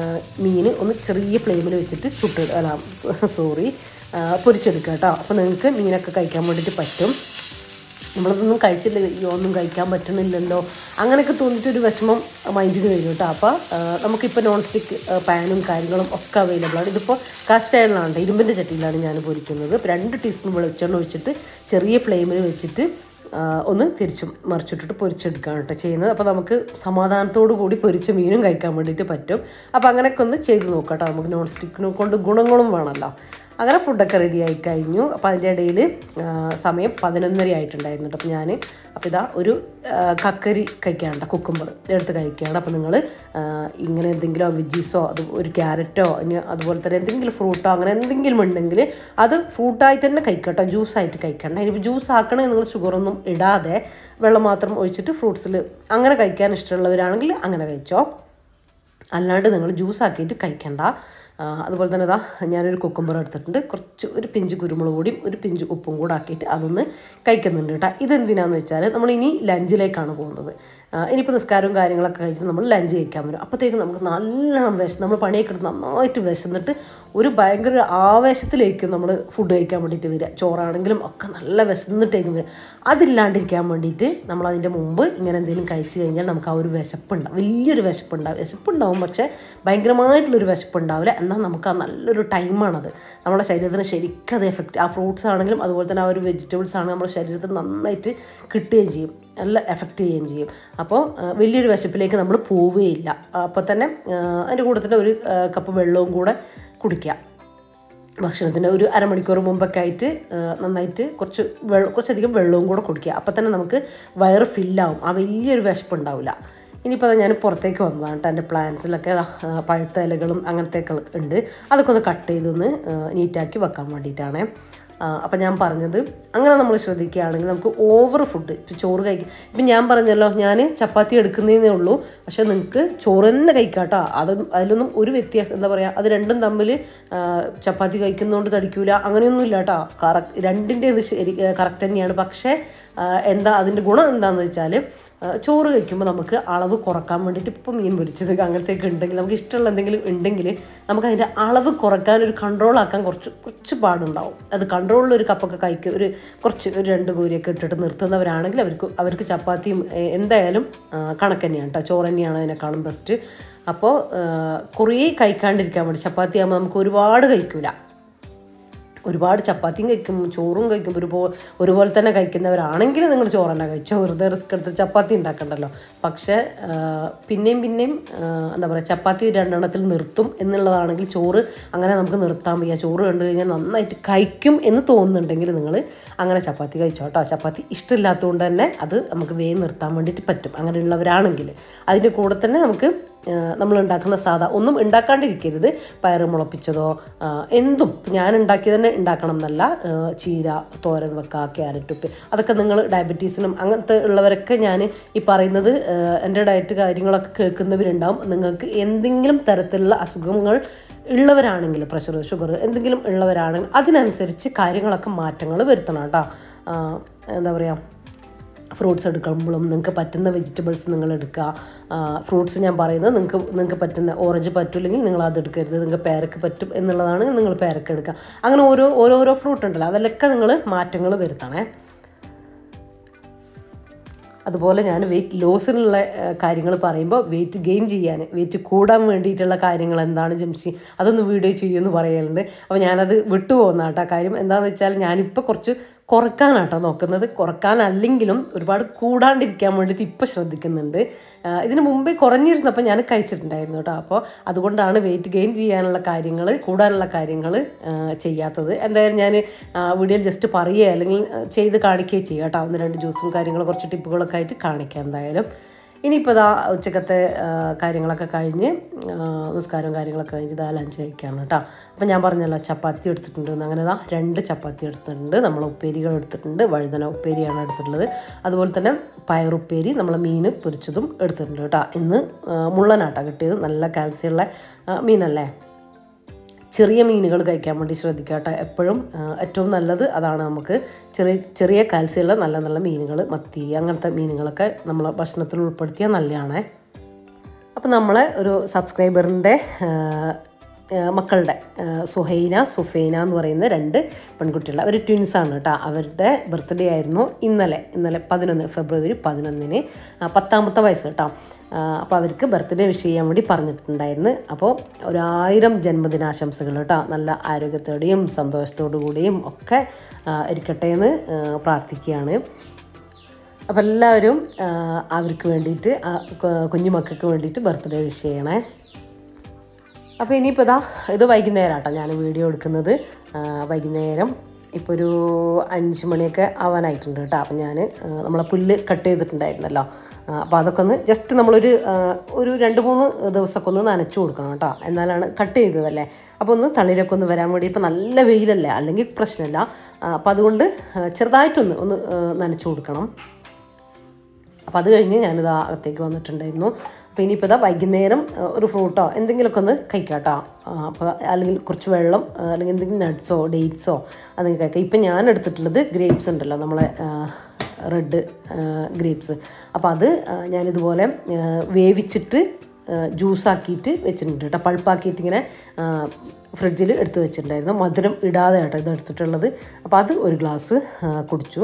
മീൻ ഒന്ന് ചെറിയ ഫ്ലെയിമിൽ വെച്ചിട്ട് ചുട്ട് അല്ല സോറി പൊരിച്ചെടുക്കുക കേട്ടോ അപ്പോൾ നിങ്ങൾക്ക് മീനൊക്കെ കഴിക്കാൻ വേണ്ടിയിട്ട് പറ്റും നമ്മളതൊന്നും കഴിച്ചില്ല അയ്യോ ഒന്നും കഴിക്കാൻ പറ്റുന്നില്ലല്ലോ അങ്ങനെയൊക്കെ തോന്നിയിട്ട് ഒരു വിഷമം മൈൻഡിന് വരും കേട്ടോ അപ്പോൾ നമുക്കിപ്പോൾ നോൺ സ്റ്റിക്ക് പാനും കാര്യങ്ങളും ഒക്കെ അവൈലബിൾ ആണ് ഇതിപ്പോൾ കാസ്റ്റ് അയണിലാണ് ഇരുമ്പിൻ്റെ ചട്ടിയിലാണ് ഞാൻ പൊരിക്കുന്നത് ഇപ്പോൾ രണ്ട് ടീസ്പൂൺ വെളിച്ചെണ്ണ ഒഴിച്ചിട്ട് ചെറിയ ഫ്ലെയിമിൽ വെച്ചിട്ട് ആ, ഒന്ന് തിരിച്ചും മറിച്ചിട്ടിട്ട് പൊരിച്ചെടുക്കുകയാണ് കേട്ടോ ചെയ്യുന്നത് അപ്പോൾ നമുക്ക് സമാധാനത്തോടു കൂടി പൊരിച്ച മീനും കഴിക്കാൻ വേണ്ടിയിട്ട് പറ്റും അപ്പോൾ അങ്ങനെയൊക്കെ ഒന്ന് ചെയ്ത് നോക്കാം കേട്ടോ നമുക്ക് നോൺ സ്റ്റിക്കിനെ കൊണ്ട് ഗുണങ്ങളും വേണമല്ലോ അങ്ങനെ ഫുഡൊക്കെ റെഡി ആയി കഴിഞ്ഞു അപ്പോൾ അതിൻ്റെ ഇടയിൽ സമയം പതിനൊന്നര ആയിട്ടുണ്ടായിരുന്നു കേട്ടോ അപ്പോൾ ഞാൻ അപ്പോൾ ഇതാ ഒരു ആ, കക്കരി കഴിക്കാനുണ്ട് കുക്കുമ്പർ എടുത്ത് കഴിക്കുകയാണ് അപ്പോൾ നിങ്ങൾ ഇങ്ങനെ എന്തെങ്കിലും വെജീസോ അത് ഒരു ക്യാരറ്റോ ഇനി അതുപോലെ തന്നെ എന്തെങ്കിലും ഫ്രൂട്ടോ അങ്ങനെ എന്തെങ്കിലും ഉണ്ടെങ്കിൽ അത് ഫ്രൂട്ടായിട്ട് തന്നെ കഴിക്കട്ടോ ജ്യൂസായിട്ട് കഴിക്കണ്ട ഇനിയിപ്പോൾ ജ്യൂസ് ആക്കണമെങ്കിൽ നിങ്ങൾ ഷുഗറൊന്നും ഇടാതെ വെള്ളം മാത്രം ഒഴിച്ചിട്ട് ഫ്രൂട്ട്സിൽ അങ്ങനെ കഴിക്കാൻ ഇഷ്ടമുള്ളവരാണെങ്കിൽ അങ്ങനെ കഴിച്ചോ അല്ലാണ്ട് നിങ്ങൾ ജ്യൂസ് ആക്കിയിട്ട് കഴിക്കണ്ട ആ, അതുപോലെ തന്നെ ഇതാ ഞാനൊരു കുക്കുമ്പർ എടുത്തിട്ടുണ്ട് കുറച്ച് ഒരു പിഞ്ച് കുരുമുളക് പൊടിയും ഒരു പിഞ്ച് ഉപ്പും കൂടെ ആക്കിയിട്ട് അതൊന്ന് കഴിക്കുന്നുണ്ട് കേട്ടോ ഇതെന്തിനാന്ന് വെച്ചാൽ നമ്മൾ ഇനി ലഞ്ചിലേക്കാണ് പോകുന്നത് ആ, ഇനിയിപ്പോൾ നിസ്കാരവും കാര്യങ്ങളൊക്കെ കഴിച്ചിട്ട് നമ്മൾ ലഞ്ച് കഴിക്കാൻ വരും അപ്പോഴത്തേക്കും നമുക്ക് നല്ലോണം വിശ നമ്മൾ പണിയൊക്കെ എടുത്ത് നന്നായിട്ട് വിശന്നിട്ട് ഒരു ഭയങ്കര ഒരു ആവേശത്തിലേക്കും നമ്മൾ ഫുഡ് കഴിക്കാൻ വേണ്ടിയിട്ട് വരിക ചോറാണെങ്കിലും ഒക്കെ നല്ല വിശന്നിട്ടേക്കും വരിക അതില്ലാണ്ടിരിക്കാൻ വേണ്ടിയിട്ട് നമ്മൾ അതിൻ്റെ മുമ്പ് ഇങ്ങനെ എന്തെങ്കിലും കഴിച്ച് കഴിഞ്ഞാൽ നമുക്ക് ആ ഒരു വിശപ്പുണ്ടാവും വലിയൊരു വിശപ്പുണ്ടാവും വിശപ്പുണ്ടാവും പക്ഷേ ഭയങ്കരമായിട്ടുള്ളൊരു വിശപ്പുണ്ടാവില്ല എന്നാൽ നമുക്ക് ആ നല്ലൊരു ടൈമാണത് നമ്മുടെ ശരീരത്തിന് ശരിക്കും അത് എഫക്റ്റ് ആ ഫ്രൂട്ട്സ് ആണെങ്കിലും അതുപോലെ തന്നെ ആ ഒരു വെജിറ്റബിൾസ് ആണെങ്കിലും നമ്മുടെ ശരീരത്തിന് നന്നായിട്ട് കിട്ടുകയും ചെയ്യും നല്ല എഫക്റ്റ് ചെയ്യുകയും ചെയ്യും അപ്പോൾ ആ, വലിയൊരു വിശപ്പിലേക്ക് നമ്മൾ പോവുകയില്ല അപ്പോൾ തന്നെ ആ, അതിൻ്റെ കൂടെ തന്നെ ഒരു ആ, കപ്പ് വെള്ളവും കൂടെ കുടിക്കുക ഭക്ഷണത്തിന് ഒരു അരമണിക്കൂർ മുമ്പൊക്കെ ആയിട്ട് ആ, നന്നായിട്ട് കുറച്ച് വെള്ളം കുറച്ചധികം വെള്ളവും കൂടെ കുടിക്കുക അപ്പം തന്നെ നമുക്ക് വയറ് ഫില്ലാവും ആ വലിയൊരു വിശപ്പുണ്ടാവില്ല ഇനിയിപ്പോൾ ഞാൻ പുറത്തേക്ക് വന്നതാണ് കേട്ടോ എൻ്റെ പ്ലാന്റ്സിലൊക്കെ ദാ, ആ, പഴുത്ത ഇലകളും അങ്ങനത്തെയൊക്കെ ഉണ്ട് അതൊക്കെ ഒന്ന് കട്ട് ചെയ്തൊന്ന് ആ, നീറ്റാക്കി വെക്കാൻ വേണ്ടിയിട്ടാണ് അപ്പം ഞാൻ പറഞ്ഞത് അങ്ങനെ നമ്മൾ ശ്രദ്ധിക്കുകയാണെങ്കിൽ നമുക്ക് ഓവർ ഫുഡ് ഇപ്പം ചോറ് കഴിക്കും ഇപ്പം ഞാൻ പറഞ്ഞല്ലോ ഞാൻ ചപ്പാത്തി എടുക്കുന്നതേ ഉള്ളൂ പക്ഷെ നിങ്ങൾക്ക് ചോറ് തന്നെ കഴിക്കാം കേട്ടോ അത് അതിലൊന്നും ഒരു വ്യത്യാസം എന്താ പറയുക അത് രണ്ടും തമ്മിൽ ആ, ചപ്പാത്തി കഴിക്കുന്നതുകൊണ്ട് തടിക്കൂല അങ്ങനെയൊന്നും ഇല്ല കേട്ടോ കറക്റ്റ് രണ്ടിൻ്റെ ഇത് ശരി കറക്റ്റ് തന്നെയാണ് പക്ഷേ ആ, എന്താ അതിൻ്റെ ഗുണം എന്താണെന്ന് വെച്ചാൽ ആ, ചോറ് കഴിക്കുമ്പോൾ നമുക്ക് അളവ് കുറക്കാൻ വേണ്ടിയിട്ട് ഇപ്പോൾ മീൻ പൊരിച്ചത് അങ്ങനത്തെയൊക്കെ ഉണ്ടെങ്കിൽ നമുക്ക് ഇഷ്ടമുള്ള എന്തെങ്കിലും ഉണ്ടെങ്കിൽ നമുക്ക് അതിൻ്റെ അളവ് കുറക്കാൻ ഒരു കൺട്രോൾ ആക്കാൻ കുറച്ച് കുറച്ച് പാടുണ്ടാവും അത് കൺട്രോളിൽ ഒരു കപ്പൊക്കെ കഴിക്കുക ഒരു കുറച്ച് ഒരു രണ്ട് കോരിയൊക്കെ ഇട്ടിട്ട് നിർത്തുന്നവരാണെങ്കിൽ അവർക്ക് അവർക്ക് ചപ്പാത്തിയും ഏ, എന്തായാലും ആ, കണക്ക് തന്നെയാണ് കേട്ടോ ചോറ് തന്നെയാണ് അതിനെക്കാളും ബെസ്റ്റ് അപ്പോൾ ആ, കുറേ കഴിക്കാണ്ടിരിക്കാൻ വേണ്ടി ചപ്പാത്തി ആകുമ്പോൾ നമുക്ക് ഒരുപാട് കഴിക്കൂല ഒരുപാട് ചപ്പാത്തിയും കഴിക്കും ചോറും കഴിക്കും ഒരുപോലെ ഒരുപോലെ തന്നെ കഴിക്കുന്നവരാണെങ്കിൽ നിങ്ങൾ ചോറ് തന്നെ കഴിച്ചോ വെറുതെ റിസ്ക് എടുത്ത് ചപ്പാത്തി ഉണ്ടാക്കണ്ടല്ലോ പക്ഷേ ആ, പിന്നെയും പിന്നെയും ആ, എന്താ പറയുക ചപ്പാത്തി രണ്ടെണ്ണത്തിൽ നിർത്തും എന്നുള്ളതാണെങ്കിൽ ചോറ് അങ്ങനെ നമുക്ക് നിർത്താൻ വയ്യ ചോറ് കണ്ടു കഴിഞ്ഞാൽ നന്നായിട്ട് കഴിക്കും എന്ന് തോന്നുന്നുണ്ടെങ്കിൽ നിങ്ങൾ അങ്ങനെ ചപ്പാത്തി കഴിച്ചോ കേട്ടോ ചപ്പാത്തി ഇഷ്ടമില്ലാത്തതുകൊണ്ട് തന്നെ അത് നമുക്ക് വേഗം നിർത്താൻ വേണ്ടിയിട്ട് പറ്റും അങ്ങനെയുള്ളവരാണെങ്കിൽ അതിൻ്റെ കൂടെ തന്നെ നമുക്ക് നമ്മൾ ഉണ്ടാക്കുന്ന സാധാ ഒന്നും ഉണ്ടാക്കാണ്ടിരിക്കരുത് പയറ് മുളപ്പിച്ചതോ ആ, എന്തും ഇപ്പം ഞാൻ ഉണ്ടാക്കി തന്നെ ഉണ്ടാക്കണം എന്നല്ല ആ, ചീര തോരൻ വെക്കുക ക്യാരറ്റ് ഉപ്പ് അതൊക്കെ നിങ്ങൾ ഡയബറ്റീസിനും അങ്ങനത്തെ ഉള്ളവരൊക്കെ ഞാൻ ഈ പറയുന്നത് ആ, എൻ്റെ ഡയറ്റ് കാര്യങ്ങളൊക്കെ കേൾക്കുന്നവരുണ്ടാവും നിങ്ങൾക്ക് എന്തെങ്കിലും തരത്തിലുള്ള അസുഖങ്ങൾ ഉള്ളവരാണെങ്കിൽ പ്രഷർ ഷുഗർ എന്തെങ്കിലും ഉള്ളവരാണെങ്കിൽ അതിനനുസരിച്ച് കാര്യങ്ങളൊക്കെ മാറ്റങ്ങൾ വരുത്തണം കേട്ടോ ആ, എന്താ പറയുക ഫ്രൂട്ട്സ് എടുക്കുമ്പോഴും നിങ്ങൾക്ക് പറ്റുന്ന വെജിറ്റബിൾസ് നിങ്ങൾ എടുക്കുക ഫ്രൂട്ട്സ് ഞാൻ പറയുന്നത് നിങ്ങൾക്ക് നിങ്ങൾക്ക് പറ്റുന്ന ഓറഞ്ച് പറ്റില്ലെങ്കിൽ നിങ്ങൾ അത് എടുക്കരുത് നിങ്ങൾക്ക് പേരക്ക് പറ്റും എന്നുള്ളതാണ് നിങ്ങൾ പേരക്ക് എടുക്കുക അങ്ങനെ ഓരോ ഓരോരോ ഫ്രൂട്ട് ഉണ്ടല്ലോ അതിലൊക്കെ നിങ്ങൾ മാറ്റങ്ങൾ വരുത്തണേ അതുപോലെ ഞാൻ വെയിറ്റ് ലോസിനുള്ള കാര്യങ്ങൾ പറയുമ്പോൾ വെയിറ്റ് ഗെയിൻ ചെയ്യാൻ വെയിറ്റ് കൂടാൻ വേണ്ടിയിട്ടുള്ള കാര്യങ്ങൾ എന്താണ് ജംഷി അതൊന്ന് വീഡിയോ ചെയ്യുമെന്ന് പറയലുണ്ട് അപ്പോൾ ഞാനത് വിട്ടുപോകുന്ന കേട്ടോ കാര്യം എന്താണെന്ന് വെച്ചാൽ ഞാനിപ്പോൾ കുറച്ച് കുറക്കാനാട്ടോ നോക്കുന്നത് കുറക്കാനല്ലെങ്കിലും ഒരുപാട് കൂടാണ്ടിരിക്കാൻ വേണ്ടിയിട്ട് ഇപ്പോൾ ശ്രദ്ധിക്കുന്നുണ്ട് ആ, ഇതിന് മുമ്പേ കുറഞ്ഞിരുന്നപ്പോൾ ഞാൻ കഴിച്ചിട്ടുണ്ടായിരുന്നു കേട്ടോ അപ്പോൾ അതുകൊണ്ടാണ് വെയിറ്റ് ഗെയിൻ ചെയ്യാനുള്ള കാര്യങ്ങൾ കൂടാനുള്ള കാര്യങ്ങൾ ചെയ്യാത്തത് എന്തായാലും ഞാൻ വീഡിയോയിൽ ജസ്റ്റ് പറയുക അല്ലെങ്കിൽ ആ, ചെയ്ത് കാണിക്കുകയും ചെയ്യാം കേട്ടോ ഒന്ന് രണ്ട് ജ്യൂസും കാര്യങ്ങളും കുറച്ച് ടിപ്പുകളൊക്കെ ആയിട്ട് കാണിക്കാം എന്തായാലും ഇനിയിപ്പോൾ ഇതാ ഉച്ചക്കത്തെ ആ, കാര്യങ്ങളൊക്കെ കഴിഞ്ഞ് ആ, നിസ്കാരവും കാര്യങ്ങളൊക്കെ കഴിഞ്ഞ് ഇതാ ലഞ്ച് കഴിക്കുകയാണ് കേട്ടോ അപ്പം ഞാൻ പറഞ്ഞല്ലോ ചപ്പാത്തി എടുത്തിട്ടുണ്ട് എന്ന് അങ്ങനെ ഇതാ രണ്ട് ചപ്പാത്തി എടുത്തിട്ടുണ്ട് നമ്മൾ ഉപ്പേരികൾ എടുത്തിട്ടുണ്ട് വഴുതന ഉപ്പേരിയാണ് എടുത്തിട്ടുള്ളത് അതുപോലെ തന്നെ പയറുപ്പേരി നമ്മൾ മീൻ പൊരിച്ചതും എടുത്തിട്ടുണ്ട് കേട്ടോ ഇന്ന് ആ, മുള്ളനാട്ടാ കിട്ടിയത് നല്ല കാൽസ്യമുള്ള ആ, മീനല്ലേ ചെറിയ മീനുകൾ കഴിക്കാൻ വേണ്ടി ശ്രദ്ധിക്കുക കേട്ടോ എപ്പോഴും ആ, ഏറ്റവും നല്ലത് അതാണ് നമുക്ക് ചെറിയ ചെറിയ കാൽസ്യമുള്ള നല്ല നല്ല മീനുകൾ മത്തി അങ്ങനത്തെ മീനുകളൊക്കെ നമ്മൾ ഭക്ഷണത്തിൽ ഉൾപ്പെടുത്തിയാൽ നല്ലതാണേ അപ്പം നമ്മളെ ഒരു സബ്സ്ക്രൈബറിൻ്റെ മക്കളുടെ ആ, സുഹൈന സുഫൈന എന്ന് പറയുന്ന രണ്ട് പെൺകുട്ടികൾ അവർ ട്വിൻസാണ് കേട്ടോ അവരുടെ ബർത്ത്ഡേ ആയിരുന്നു ഇന്നലെ ഇന്നലെ പതിനൊന്ന് ഫെബ്രുവരി പതിനൊന്നിന് ആ, പത്താമത്തെ വയസ്സ് കേട്ടോ അപ്പോൾ അവർക്ക് ബർത്ത്ഡേ വിഷ് ചെയ്യാൻ വേണ്ടി പറഞ്ഞിട്ടുണ്ടായിരുന്നു അപ്പോൾ ഒരായിരം ജന്മദിനാശംസകൾ കേട്ടോ നല്ല ആരോഗ്യത്തോടെയും സന്തോഷത്തോടു കൂടിയും ഒക്കെ ആ, ഇരിക്കട്ടെ എന്ന് ആ, പ്രാർത്ഥിക്കുകയാണ് അപ്പോൾ എല്ലാവരും ആ, അവർക്ക് വേണ്ടിയിട്ട് ആ, കു- കുഞ്ഞു മക്കൾക്ക് വേണ്ടിയിട്ട് ബർത്ത്ഡേ വിഷ് ചെയ്യണേ അപ്പോൾ ഇനിയിപ്പോൾ ഇതാ ഇത് വൈകുന്നേരം കേട്ടോ ഞാൻ വീഡിയോ എടുക്കുന്നത് ആ, വൈകുന്നേരം ഇപ്പോൾ ഒരു അഞ്ച് മണിയൊക്കെ ആവാനായിട്ടുണ്ട് കേട്ടോ അപ്പം ഞാൻ നമ്മളെ പുല്ല് കട്ട് ചെയ്തിട്ടുണ്ടായിരുന്നല്ലോ അപ്പോൾ അതൊക്കെ ഒന്ന് ജസ്റ്റ് നമ്മളൊരു ആ, ഒരു രണ്ട് മൂന്ന് ദിവസമൊക്കെ ഒന്ന് നനച്ചു കൊടുക്കണം കേട്ടോ എന്നാലാണ് കട്ട് ചെയ്തതല്ലേ അപ്പോൾ ഒന്ന് തളിരൊക്കെ ഒന്ന് വരാൻ വേണ്ടി ഇപ്പോൾ നല്ല വെയിലല്ലേ അല്ലെങ്കിൽ പ്രശ്നമില്ല അപ്പോൾ അതുകൊണ്ട് ആ, ചെറുതായിട്ടൊന്ന് ഒന്ന് ആ, നനച്ചു കൊടുക്കണം അപ്പോൾ അത് കഴിഞ്ഞ് ഞാനിത് അകത്തേക്ക് വന്നിട്ടുണ്ടായിരുന്നു അപ്പോൾ ഇനിയിപ്പോൾ ഇതാ വൈകുന്നേരം ആ, ഒരു ഫ്രൂട്ടോ എന്തെങ്കിലുമൊക്കെ ഒന്ന് കഴിക്കാം കേട്ടോ അപ്പോൾ അല്ലെങ്കിൽ കുറച്ച് വെള്ളം ആ, അല്ലെങ്കിൽ എന്തെങ്കിലും നട്ട്സോ ഡേറ്റ്സോ അതൊക്കെ കഴിക്കാം ഇപ്പം ഞാൻ എടുത്തിട്ടുള്ളത് ഗ്രേപ്സ് ഉണ്ടല്ലോ നമ്മളെ റെഡ് ഗ്രേപ്സ് അപ്പോൾ അത് ആ, ഞാനിതുപോലെ ആ, വേവിച്ചിട്ട് ജ്യൂസാക്കിയിട്ട് വെച്ചിട്ടുണ്ട് കേട്ടോ പൾപ്പാക്കിയിട്ട് ഇങ്ങനെ ഫ്രിഡ്ജിൽ എടുത്ത് വെച്ചിട്ടുണ്ടായിരുന്നു മധുരം ഇടാതെ കേട്ടോ ഇത് എടുത്തിട്ടുള്ളത് അപ്പോൾ അത് ഒരു ഗ്ലാസ് ആ, കുടിച്ചു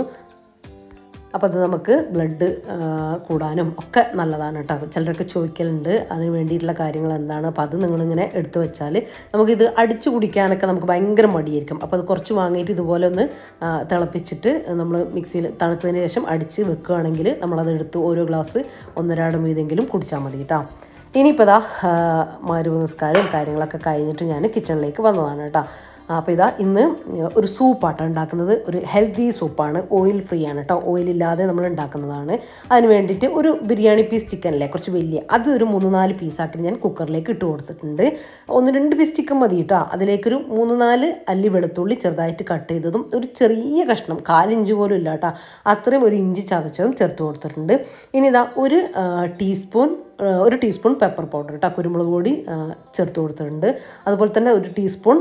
അപ്പോൾ അത് നമുക്ക് ബ്ലഡ് കൂടാനും ഒക്കെ നല്ലതാണ് കേട്ടോ ചിലരൊക്കെ ചോദിക്കലുണ്ട് അതിന് വേണ്ടിയിട്ടുള്ള കാര്യങ്ങൾ എന്താണ് അപ്പോൾ അത് നിങ്ങളിങ്ങനെ എടുത്തു വെച്ചാൽ നമുക്കിത് അടിച്ചു കുടിക്കാനൊക്കെ നമുക്ക് ഭയങ്കര മടിയായിരിക്കും അപ്പോൾ അത് കുറച്ച് വാങ്ങിയിട്ട് ഇതുപോലെ ഒന്ന് ആ, തിളപ്പിച്ചിട്ട് നമ്മൾ മിക്സിയിൽ തണുത്തതിന് ശേഷം അടിച്ച് വെക്കുകയാണെങ്കിൽ നമ്മളത് എടുത്ത് ഓരോ ഗ്ലാസ് ഒന്നരാടം വീതെങ്കിലും കുടിച്ചാൽ മതി കേട്ടോ ഇനിയിപ്പോൾ ഇതാ മരുവ് നിസ്കാരവും കാര്യങ്ങളൊക്കെ കഴിഞ്ഞിട്ട് ഞാൻ കിച്ചണിലേക്ക് വന്നതാണ് കേട്ടോ അപ്പോൾ ഇതാ ഇന്ന് ഒരു സൂപ്പാട്ടോ ഉണ്ടാക്കുന്നത് ഒരു ഹെൽത്തി സൂപ്പാണ് ഓയിൽ ഫ്രീ ആണ് കേട്ടോ ഓയിലില്ലാതെ നമ്മൾ ഉണ്ടാക്കുന്നതാണ് അതിന് വേണ്ടിയിട്ട് ഒരു ബിരിയാണി പീസ് ചിക്കനല്ലേ കുറച്ച് വലിയ അത് ഒരു മൂന്ന് നാല് പീസാക്കി ഞാൻ കുക്കറിലേക്ക് ഇട്ട് കൊടുത്തിട്ടുണ്ട് ഒന്ന് രണ്ട് പീസ് ചിക്കൻ മതി കേട്ടോ അതിലേക്കൊരു മൂന്ന് നാല് അല്ലി വെളുത്തുള്ളി ചെറുതായിട്ട് കട്ട് ചെയ്തതും ഒരു ചെറിയ കഷ്ണം കാലിഞ്ച് പോലും ഇല്ല കേട്ടോ അത്രയും ഒരു ഇഞ്ചി ചതച്ചതും ചേർത്ത് കൊടുത്തിട്ടുണ്ട് ഇനി ഇതാ ഒരു ആ, ടീസ്പൂൺ ആ, ഒരു ടീസ്പൂൺ പെപ്പർ പൗഡർ കേട്ടോ കുരുമുളക് പൊടി ആ, ചേർത്ത് കൊടുത്തിട്ടുണ്ട് അതുപോലെ തന്നെ ഒരു ടീസ്പൂൺ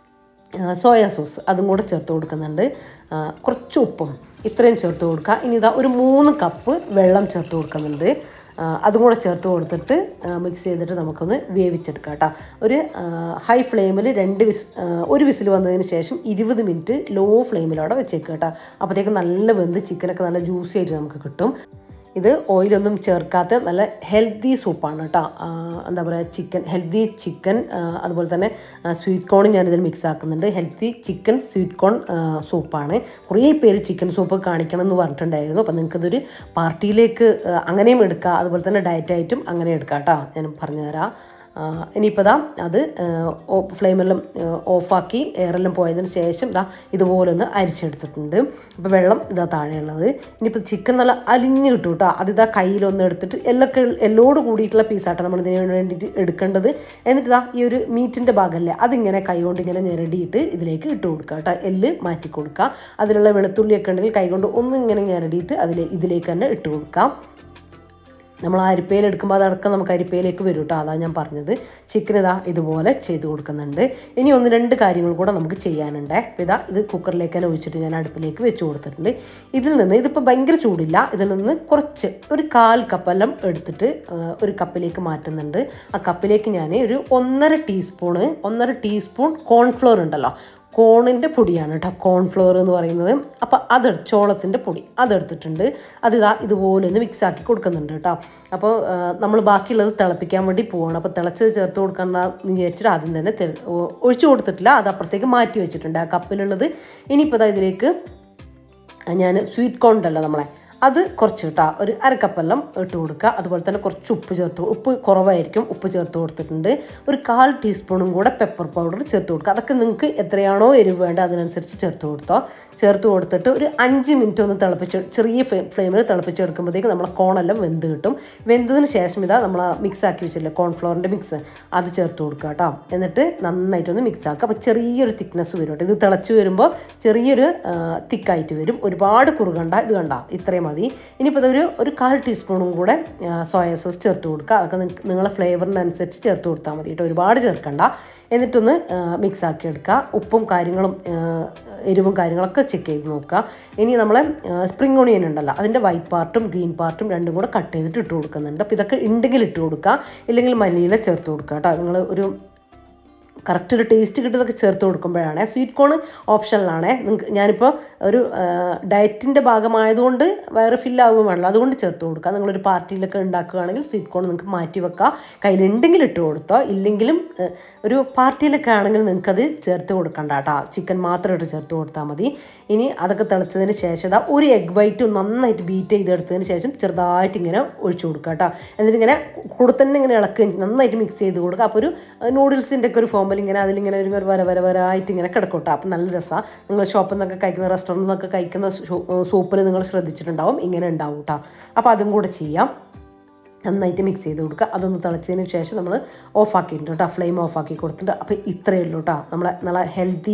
സോയ സോസ് അതും കൂടെ ചേർത്ത് കൊടുക്കുന്നുണ്ട് ആ, കുറച്ച് ഉപ്പും ഇത്രയും ചേർത്ത് കൊടുക്കുക ഇനി ഇതാ ഒരു മൂന്ന് കപ്പ് വെള്ളം ചേർത്ത് കൊടുക്കുന്നുണ്ട് ആ, അതും കൂടെ ചേർത്ത് കൊടുത്തിട്ട് മിക്സ് ചെയ്തിട്ട് നമുക്കൊന്ന് വേവിച്ചെടുക്കാം കേട്ടോ ഒരു ഹൈ ഫ്ലെയിമിൽ രണ്ട് വിസ് ആ, ഒരു വിസിൽ വന്നതിന് ശേഷം ഇരുപത് മിനിറ്റ് ലോ ഫ്ലെയിമിലവിടെ വെച്ചേക്കുക കേട്ടോ അപ്പോഴത്തേക്കും നല്ല വെന്ത് ചിക്കനൊക്കെ നല്ല ജ്യൂസി ആയിട്ട് നമുക്ക് കിട്ടും ഇത് ഓയിലൊന്നും ചേർക്കാത്ത നല്ല ഹെൽത്തി സൂപ്പാണ് കേട്ടോ ആ, എന്താ പറയുക ചിക്കൻ ഹെൽത്തി ചിക്കൻ അതുപോലെ തന്നെ സ്വീറ്റ് കോണും ഞാനിതിൽ മിക്സ് ആക്കുന്നുണ്ട് ഹെൽത്തി ചിക്കൻ സ്വീറ്റ് കോൺ സൂപ്പാണ് കുറേ പേര് ചിക്കൻ സൂപ്പ് കാണിക്കണം എന്ന് പറഞ്ഞിട്ടുണ്ടായിരുന്നു അപ്പം നിങ്ങൾക്കതൊരു പാർട്ടിയിലേക്ക് ആ, അങ്ങനെയും എടുക്കാം അതുപോലെ തന്നെ ഡയറ്റായിട്ടും അങ്ങനെ എടുക്കാം കേട്ടോ ഞാൻ പറഞ്ഞുതരാം ആ, ഇനിയിപ്പോൾ ദാ അത് ഫ്ലെയിമെല്ലാം ഓഫാക്കി എയറെല്ലാം പോയതിന് ശേഷം ദാ ഇതുപോലെ ഒന്ന് അരിച്ചെടുത്തിട്ടുണ്ട് അപ്പോൾ വെള്ളം ഇതാ താഴെയുള്ളത് ഇനിയിപ്പോൾ ചിക്കൻ നല്ല അലിഞ്ഞ് കിട്ടും കേട്ടോ അതിതാ കയ്യിലൊന്ന് എടുത്തിട്ട് എല്ലൊക്കെ എല്ലോട് കൂടിയിട്ടുള്ള പീസാട്ടോ നമ്മൾ ഇതിന് വേണ്ടിയിട്ട് എടുക്കേണ്ടത് എന്നിട്ട് ഇതാ ഈ ഒരു മീറ്റിൻ്റെ ഭാഗമല്ലേ അതിങ്ങനെ കൈകൊണ്ട് ഇങ്ങനെ ഞെരടിയിട്ട് ഇതിലേക്ക് ഇട്ട് കൊടുക്കുക കേട്ടോ എല്ല് മാറ്റി കൊടുക്കുക അതിലുള്ള വെളുത്തുള്ളിയൊക്കെ ഉണ്ടെങ്കിൽ കൈകൊണ്ട് ഒന്ന് ഇങ്ങനെ ഞെരടിയിട്ട് അതിൽ ഇതിലേക്ക് തന്നെ ഇട്ട് കൊടുക്കാം നമ്മൾ അരിപ്പയിൽ എടുക്കുമ്പോൾ അതടക്കം നമുക്ക് അരിപ്പയിലേക്ക് വരും കേട്ടോ അതാണ് ഞാൻ പറഞ്ഞത് ചിക്കൻ ഇതാ ഇതുപോലെ ചെയ്ത് കൊടുക്കുന്നുണ്ട് ഇനി ഒന്ന് രണ്ട് കാര്യങ്ങൾ കൂടെ നമുക്ക് ചെയ്യാനുണ്ട് അപ്പോൾ ഇതാ ഇത് കുക്കറിലേക്ക് തന്നെ ഒഴിച്ചിട്ട് ഞാൻ അടുപ്പിലേക്ക് വെച്ച് കൊടുത്തിട്ടുണ്ട് ഇതിൽ നിന്ന് ഇതിപ്പോൾ ഭയങ്കര ചൂടില്ല ഇതിൽ നിന്ന് കുറച്ച് ഒരു കാൽ കപ്പെല്ലാം എടുത്തിട്ട് ആ, ഒരു കപ്പിലേക്ക് മാറ്റുന്നുണ്ട് ആ കപ്പിലേക്ക് ഞാൻ ഒരു ഒന്നര ടീസ്പൂണ് ഒന്നര ടീസ്പൂൺ കോൺഫ്ലോർ ഉണ്ടല്ലോ കോണിൻ്റെ പൊടിയാണ് കേട്ടോ കോൺഫ്ലോർ എന്ന് പറയുന്നത് അപ്പോൾ അതെടുത്ത് ചോളത്തിൻ്റെ പൊടി അതെടുത്തിട്ടുണ്ട് അത് ഇതാ ഇതുപോലെ ഒന്ന് മിക്സ് ആക്കി കൊടുക്കുന്നുണ്ട് കേട്ടോ അപ്പോൾ നമ്മൾ ബാക്കിയുള്ളത് തിളപ്പിക്കാൻ വേണ്ടി പോവാണ് അപ്പോൾ തിളച്ച് ചേർത്ത് കൊടുക്കണ്ട എന്ന് വിചാരിച്ചിട്ട് ആദ്യം തന്നെ തെ- ഒ- ഒഴിച്ചു കൊടുത്തിട്ടില്ല അത് അപ്പുറത്തേക്ക് മാറ്റി വെച്ചിട്ടുണ്ട് ആ കപ്പിലുള്ളത് ഇനിയിപ്പോൾ ഇതാ ഇതിലേക്ക് ഞാൻ സ്വീറ്റ് കോൺ ഉണ്ടല്ലോ നമ്മളെ അത് കുറച്ച് കേട്ടോ ഒരു അരക്കപ്പെല്ലാം ഇട്ട് കൊടുക്കുക അതുപോലെ തന്നെ കുറച്ച് ഉപ്പ് ചേർത്ത് ഉപ്പ് കുറവായിരിക്കും ഉപ്പ് ചേർത്ത് കൊടുത്തിട്ടുണ്ട് ഒരു കാൽ ടീസ്പൂണും കൂടെ പെപ്പർ പൗഡർ ചേർത്ത് കൊടുക്കുക അതൊക്കെ നിങ്ങൾക്ക് എത്രയാണോ എരിവ് വേണ്ട അതിനനുസരിച്ച് ചേർത്ത് കൊടുത്തോ ചേർത്ത് കൊടുത്തിട്ട് ഒരു അഞ്ച് മിനിറ്റ് ഒന്ന് തിളപ്പിച്ച് ചെറിയ ഫ്ലെയിമിൽ തിളപ്പിച്ചെടുക്കുമ്പോഴത്തേക്ക് നമ്മളെ കോണെല്ലാം വെന്ത് കിട്ടും വെന്തതിന് ശേഷം ഇതാ നമ്മൾ മിക്സ് ആക്കി വെച്ചില്ലേ കോൺഫ്ലോറിൻ്റെ മിക്സ് അത് ചേർത്ത് കൊടുക്കുക കേട്ടോ എന്നിട്ട് നന്നായിട്ടൊന്ന് മിക്സ് ആക്കുക അപ്പോൾ ചെറിയൊരു തിക്നെസ് വരും കേട്ടോ ഇത് തിളച്ച് വരുമ്പോൾ ചെറിയൊരു തിക്കായിട്ട് വരും ഒരുപാട് കുറുകണ്ട ഇത് കണ്ട ഇത്രയും മതി ഇനിയിപ്പോൾ ഇതൊരു ഒരു കാൽ ടീസ്പൂണും കൂടെ സോയ സോസ് ചേർത്ത് കൊടുക്കുക അതൊക്കെ നിങ്ങ- നിങ്ങളെ ഫ്ലേവറിനനുസരിച്ച് ചേർത്ത് കൊടുത്താൽ മതി കേട്ടോ ഒരുപാട് ചേർക്കണ്ട എന്നിട്ടൊന്ന് മിക്സ് ആക്കി എടുക്കുക ഉപ്പും കാര്യങ്ങളും ആ, എരിവും കാര്യങ്ങളൊക്കെ ചെക്ക് ചെയ്ത് നോക്കുക ഇനി നമ്മളെ സ്പ്രിംഗ് ഓണിയൻ ഉണ്ടല്ലോ അതിൻ്റെ വൈറ്റ് പാർട്ടും ഗ്രീൻ പാർട്ടും രണ്ടും കൂടെ കട്ട് ചെയ്തിട്ട് ഇട്ട് കൊടുക്കുന്നുണ്ട് അപ്പോൾ ഇതൊക്കെ ഉണ്ടെങ്കിൽ ഇട്ട് കൊടുക്കുക ഇല്ലെങ്കിൽ മല്ലിയില ചേർത്ത് കൊടുക്കുക കേട്ടോ നിങ്ങൾ ഒരു കറക്റ്റ് ഒരു ടേസ്റ്റ് കിട്ടുന്നതൊക്കെ ചേർത്ത് കൊടുക്കുമ്പോഴാണ് സ്വീറ്റ് കോൺ ഓപ്ഷനിലാണ് നിങ്ങൾക്ക് ഞാനിപ്പോൾ ഒരു ഡയറ്റിൻ്റെ ഭാഗമായതുകൊണ്ട് വയറ് ഫില്ലാവുകയും വേണമല്ലോ അതുകൊണ്ട് ചേർത്ത് കൊടുക്കുക നിങ്ങളൊരു പാർട്ടിയിലൊക്കെ ഉണ്ടാക്കുകയാണെങ്കിൽ സ്വീറ്റ് കോൺ നിങ്ങൾക്ക് മാറ്റി വെക്കുക കയ്യിലുണ്ടെങ്കിൽ ഇട്ട് കൊടുത്തോ ഇല്ലെങ്കിലും ഏഹ്, ഒരു പാർട്ടിയിലൊക്കെ ആണെങ്കിൽ നിങ്ങൾക്കത് ചേർത്ത് കൊടുക്കണ്ട കേട്ടോ ചിക്കൻ മാത്രം ഇട്ട് ചേർത്ത് കൊടുത്താൽ മതി ഇനി അതൊക്കെ തിളച്ചതിന് ശേഷം ഇതാ ഒരു എഗ് വൈറ്റ് നന്നായിട്ട് ബീറ്റ് ചെയ്തെടുത്തതിന് ശേഷം ചെറുതായിട്ട് ഇങ്ങനെ ഒഴിച്ചു കൊടുക്കുക കേട്ടോ എന്നിട്ട് ഇങ്ങനെ കൂടെ തന്നെ ഇങ്ങനെ ഇളക്കുകയും ചെയ്യും. നന്നായിട്ട് മിക്സ് ചെയ്ത് കൊടുക്കുക അപ്പോൾ ഒരു നൂഡിൽസിൻ്റെ ഒക്കെ ഒരു ഫോമിൽ ഇങ്ങനെ അതിലിങ്ങനെ ഒരു ഒരു വര വര വരായിട്ട് ഇങ്ങനെ കിടക്കും കേട്ടോ അപ്പോൾ നല്ല രസമാണ് നിങ്ങൾ ഷോപ്പിൽ നിന്നൊക്കെ കഴിക്കുന്ന റെസ്റ്റോറൻറ്റിൽ നിന്നൊക്കെ കഴിക്കുന്ന സൂപ്പിൽ നിങ്ങൾ ശ്രദ്ധിച്ചിട്ടുണ്ടാവും ഇങ്ങനെ ഉണ്ടാവും കേട്ടോ അപ്പോൾ അതും കൂടെ ചെയ്യാം നന്നായിട്ട് മിക്സ് ചെയ്ത് കൊടുക്കുക അതൊന്ന് തിളച്ചതിന് ശേഷം നമ്മൾ ഓഫ് ആക്കിയിട്ടുണ്ട് കേട്ടോ ഫ്ലെയിം ഓഫ് ആക്കി കൊടുത്തിട്ടുണ്ട് അപ്പോൾ ഇത്രയേ ഉള്ളൂ കേട്ടോ നമ്മളെ നല്ല ഹെൽത്തി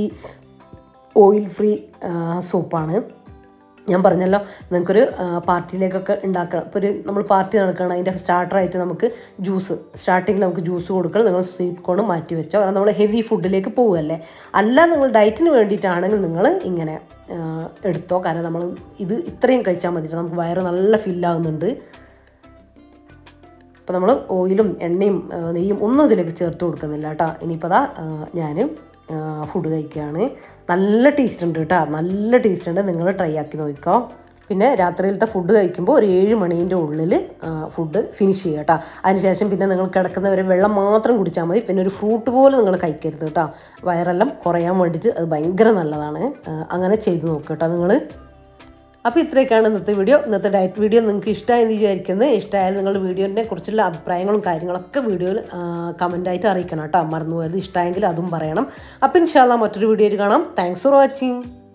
ഓയിൽ ഫ്രീ സൂപ്പാണ് ഞാൻ പറഞ്ഞല്ലോ നിങ്ങൾക്കൊരു ആ, പാർട്ടിയിലേക്കൊക്കെ ഉണ്ടാക്കണം ഇപ്പോൾ ഒരു നമ്മൾ പാർട്ടി നടക്കണം അതിൻ്റെ സ്റ്റാർട്ടറായിട്ട് നമുക്ക് ജ്യൂസ് സ്റ്റാർട്ടിങ്ങിൽ നമുക്ക് ജ്യൂസ് കൊടുക്കണം നിങ്ങൾ സ്വീറ്റ് കോൺ മാറ്റി വെച്ചോ കാരണം നമ്മൾ ഹെവി ഫുഡിലേക്ക് പോവുമല്ലേ അല്ല നിങ്ങൾ ഡയറ്റിന് വേണ്ടിയിട്ടാണെങ്കിൽ നിങ്ങൾ ഇങ്ങനെ ആ, എടുത്തോ കാരണം നമ്മൾ ഇത് ഇത്രയും കഴിച്ചാൽ മതി നമുക്ക് വയറ് നല്ല ഫില്ലാകുന്നുണ്ട് അപ്പോൾ നമ്മൾ ഓയിലും എണ്ണയും ആ, നെയ്യും ഒന്നും ഇതിലേക്ക് ചേർത്ത് കൊടുക്കുന്നില്ല കേട്ടോ ഇനിയിപ്പോൾ അതാ ഞാൻ ഫുഡ് കഴിക്കുകയാണ് നല്ല ടേസ്റ്റ് ഉണ്ട് കേട്ടോ നല്ല ടേസ്റ്റ് ഉണ്ട് നിങ്ങൾ ട്രൈ ആക്കി നോക്കിക്കോ പിന്നെ രാത്രിയിലത്തെ ഫുഡ് കഴിക്കുമ്പോൾ ഒരു ഏഴ് മണീൻ്റെ ഉള്ളിൽ ഫുഡ് ഫിനിഷ് ചെയ്യുക കേട്ടോ അതിനുശേഷം പിന്നെ നിങ്ങൾ കിടക്കുന്നവരെ വെള്ളം മാത്രം കുടിച്ചാൽ മതി പിന്നെ ഒരു ഫ്രൂട്ട് പോലും നിങ്ങൾ കഴിക്കരുത് കേട്ടോ വയറെല്ലാം കുറയാൻ വേണ്ടിയിട്ട് അത് ഭയങ്കര നല്ലതാണ് ആ, അങ്ങനെ ചെയ്ത് നോക്കുക കേട്ടോ നിങ്ങൾ അപ്പോൾ ഇത്രയൊക്കെയാണ് ഇന്നത്തെ വീഡിയോ ഇന്നത്തെ ഡയറ്റ് വീഡിയോ നിങ്ങൾക്ക് ഇഷ്ടമായെന്ന് വിചാരിക്കുന്നത് ഇഷ്ടമായാലും നിങ്ങൾ വീഡിയോനെ കുറിച്ചുള്ള അഭിപ്രായങ്ങളും കാര്യങ്ങളൊക്കെ വീഡിയോയിൽ കമൻറ്റായിട്ട് അറിയിക്കണം കേട്ടോ മറന്നു പോയത് ഇഷ്ടമായെങ്കിൽ അതും പറയണം അപ്പോൾ ഇൻഷാല്ല മറ്റൊരു വീഡിയോയിൽ കാണാം താങ്ക്സ് ഫോർ വാച്ചിങ്